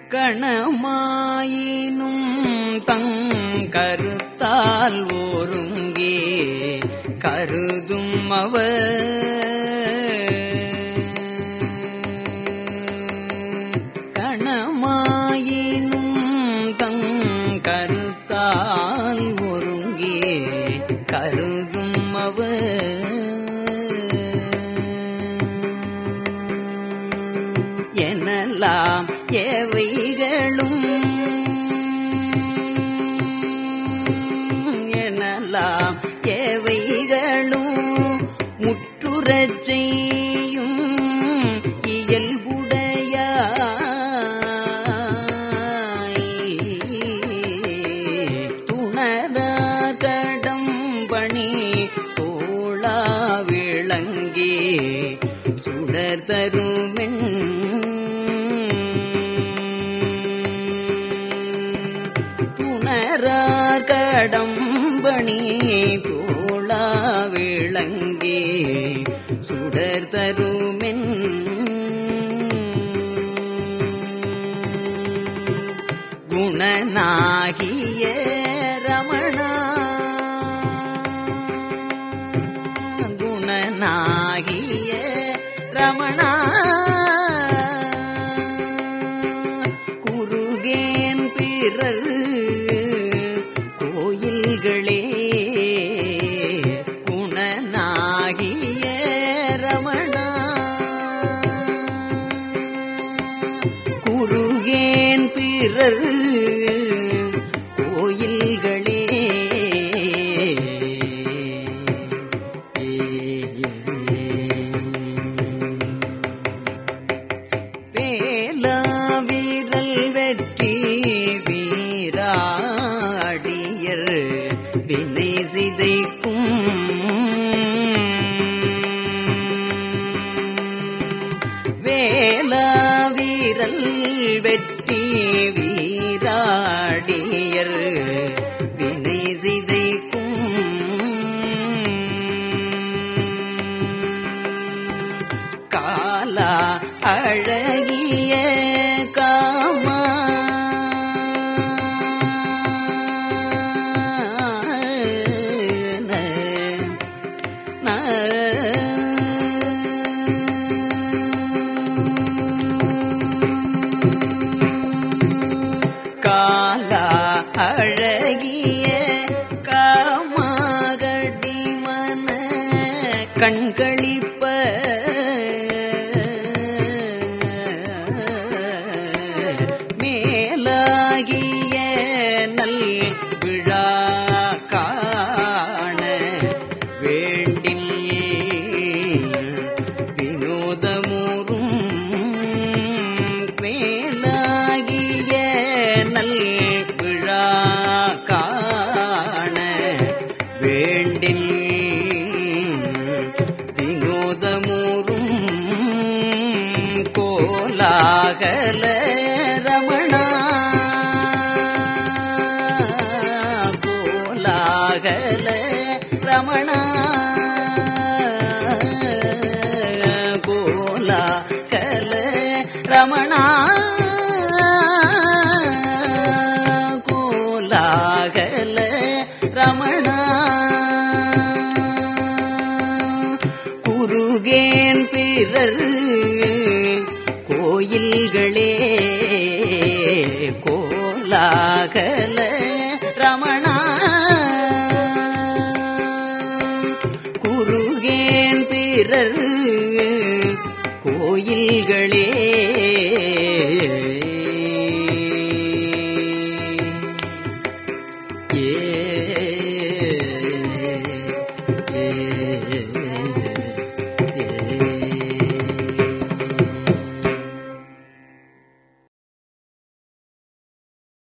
கணமாயினும் தங்கருத்தால் ஒருங்கே கருதும் அவர் கணமாயினும் தங்கருத்தால் ஒருங்கே கருதும் அவர் எனலாம் எவைகளும் எனலாம் எவைகளும் முற்றுறச் செய்யும் இயல்புடையாய் துணரார் கடம்பணி தோளா விளங்கே சுடர் தருமென் துணரார் கடம்பணி தோளா விளங்கே சுடர் தருமென் குணனாகிய ரமணா குணனாகிய ரமணா குருகேன் பிறர் கோயில்களே குணனாகிய ரமணா குருகேன் பிறர் கோயில்களே வேலாவிரல் வெற்றி வீராடியர் வினை சிதைக்கும் வேலாவீரல் வெற்றி வீராடியர் வினை சிதைக்கும் காலா அழகிய காமா காலா அழகிய காமாகடி மன கண்களிப்ப மேலாகிய நல் விழா காண வேண்டில் வினோதமுறும் மேலாகிய நல் விழா காண வேண்டில் வினோதமுறும் கோலாகல ரமணா கோலாகல ரமணா கோலாகல ரமணா கோலாகல ரமணா குருகேன் பிறர் கோயில்